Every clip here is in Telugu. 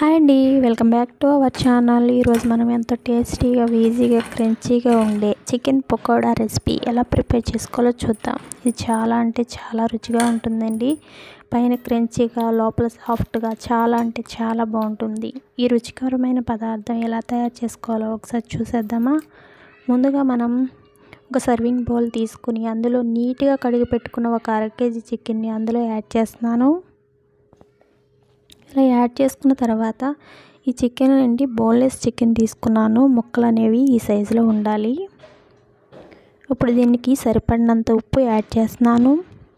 హాయ్ అండి welcome back to our channel ఈరోజు మనం ఎంతో టేస్టీగా ఈజీగా క్రంచీగా ఉండే చికెన్ పకోడా రెసిపీ ఎలా ప్రిపేర్ చేసుకోవాలో చూద్దాం ఇది చాలా అంటే చాలా రుచిగా ఉంటుందండి పైన క్రంచీగా లోపల సాఫ్ట్గా చాలా అంటే చాలా బాగుంటుంది ఈ రుచికరమైన పదార్థం ఎలా తయారు చేసుకోవాలో ఒకసారి చూసేద్దామా ముందుగా మనం ఒక సర్వింగ్ బౌల్ తీసుకుని అందులో నీట్గా కడిగి పెట్టుకున్న ఒక అర కేజీ చికెన్ని అందులో యాడ్ చేస్తున్నాను ఇలా యాడ్ చేసుకున్న తర్వాత ఈ చికెన్ నుండి బోన్లెస్ చికెన్ తీసుకున్నాను ముక్కలు అనేవి ఈ సైజులో ఉండాలి ఇప్పుడు దీనికి సరిపడినంత ఉప్పు యాడ్ చేస్తున్నాను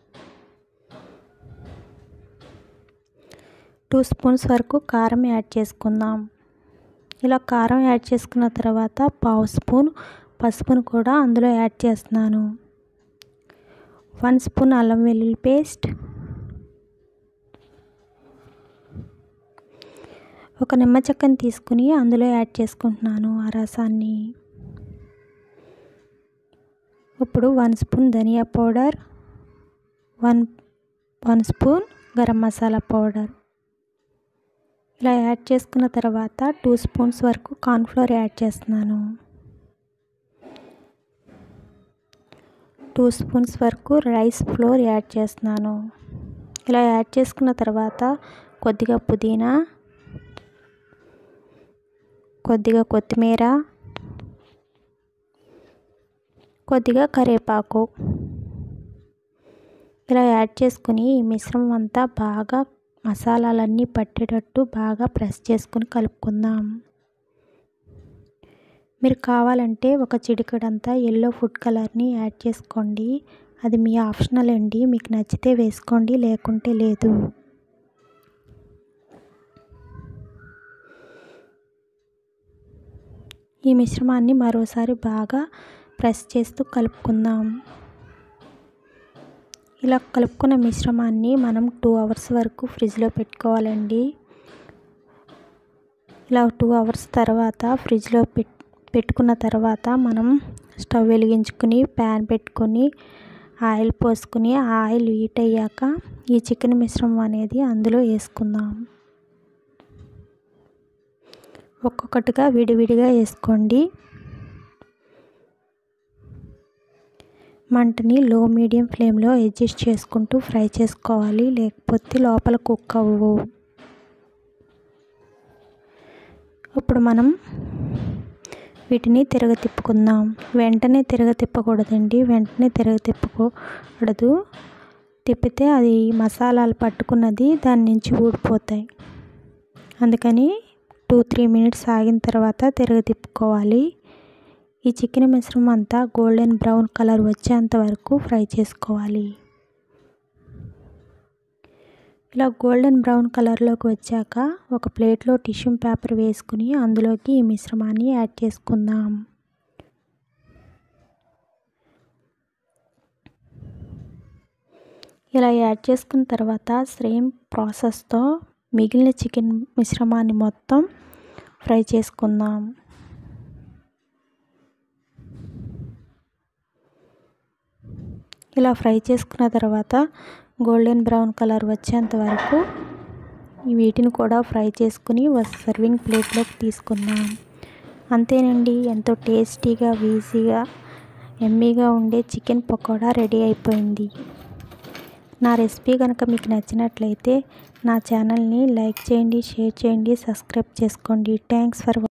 టూ స్పూన్స్ వరకు కారం యాడ్ చేసుకుందాం ఇలా కారం యాడ్ చేసుకున్న తర్వాత పావు స్పూన్ పసుపును కూడా అందులో యాడ్ చేస్తున్నాను వన్ స్పూన్ అల్లం వెల్లుల్లి పేస్ట్ ఒక నిమ్మ చెక్కని తీసుకుని అందులో యాడ్ చేసుకుంటున్నాను ఆ రసాన్ని ఇప్పుడు వన్ స్పూన్ ధనియా powder one one spoon garam masala powder ఇలా యాడ్ చేసుకున్న తర్వాత టూ స్పూన్స్ వరకు కార్న్ఫ్లోర్ యాడ్ చేస్తున్నాను టూ స్పూన్స్ వరకు రైస్ ఫ్లోర్ యాడ్ చేస్తున్నాను ఇలా యాడ్ చేసుకున్న తర్వాత కొద్దిగా పుదీనా కొద్దిగా కొత్తిమీర కొద్దిగా కరివేపాకు ఇలా యాడ్ చేసుకుని ఈ మిశ్రమం అంతా బాగా మసాలాలన్నీ పట్టేటట్టు బాగా ప్రెస్ చేసుకుని కలుపుకుందాం మీరు కావాలంటే ఒక చిటికడంతా ఎల్లో ఫుడ్ కలర్ని యాడ్ చేసుకోండి అది మీ ఆప్షనల్ అండి మీకు నచ్చితే వేసుకోండి లేకుంటే లేదు ఈ మిశ్రమాన్ని మరోసారి బాగా ప్రెస్ చేస్తూ కలుపుకుందాం ఇలా కలుపుకున్న మిశ్రమాన్ని మనం టూ అవర్స్ వరకు ఫ్రిడ్జ్లో పెట్టుకోవాలండి ఇలా టూ అవర్స్ తర్వాత ఫ్రిడ్జ్లో పెట్ పెట్టుకున్న తర్వాత మనం స్టవ్ వెలిగించుకుని ప్యాన్ పెట్టుకొని ఆయిల్ పోసుకుని ఆయిల్ హీట్ అయ్యాక ఈ చికెన్ మిశ్రమం అనేది అందులో వేసుకుందాం ఒక్కొక్కటిగా విడివిడిగా వేసుకోండి మంటని లో మీడియం ఫ్లేమ్లో అడ్జస్ట్ చేసుకుంటూ ఫ్రై చేసుకోవాలి లేకపోతే లోపల కుక్ అవ్వవు ఇప్పుడు మనం వీటిని తిరగ తిప్పుకుందాం వెంటనే తిరగ తిప్పకూడదండి వెంటనే తిరగ తిప్పకూడదు తిప్పితే అది మసాలాలు పట్టుకున్నది దాని నుంచి ఊడిపోతాయి అందుకని టూ త్రీ మినిట్స్ ఆగిన తర్వాత తిరగ తిప్పుకోవాలి ఈ చికెన్ మిశ్రమం అంతా గోల్డెన్ బ్రౌన్ కలర్ వచ్చేంత వరకు ఫ్రై చేసుకోవాలి ఇలా గోల్డెన్ బ్రౌన్ కలర్లోకి వచ్చాక ఒక ప్లేట్లో టిష్యూ పేపర్ వేసుకుని అందులోకి ఈ మిశ్రమాన్ని యాడ్ చేసుకుందాం ఇలా యాడ్ చేసుకున్న తర్వాత సేమ్ ప్రాసెస్తో మిగిలిన చికెన్ మిశ్రమాన్ని మొత్తం ఫ్రై చేసుకుందాం ఇలా ఫ్రై చేసుకున్న తర్వాత గోల్డెన్ బ్రౌన్ కలర్ వచ్చేంత వరకు వీటిని కూడా ఫ్రై చేసుకుని సర్వింగ్ ప్లేట్లోకి తీసుకుందాం అంతేనండి ఎంతో టేస్టీగా ఈజీగా ఎమ్మీగా ఉండే చికెన్ పకోడా రెడీ అయిపోయింది నా రెసిపీ కనుక మీకు నచ్చినట్లయితే నా ఛానల్ని లైక్ చేయండి షేర్ చేయండి సబ్స్క్రైబ్ చేసుకోండి థ్యాంక్స్ ఫర్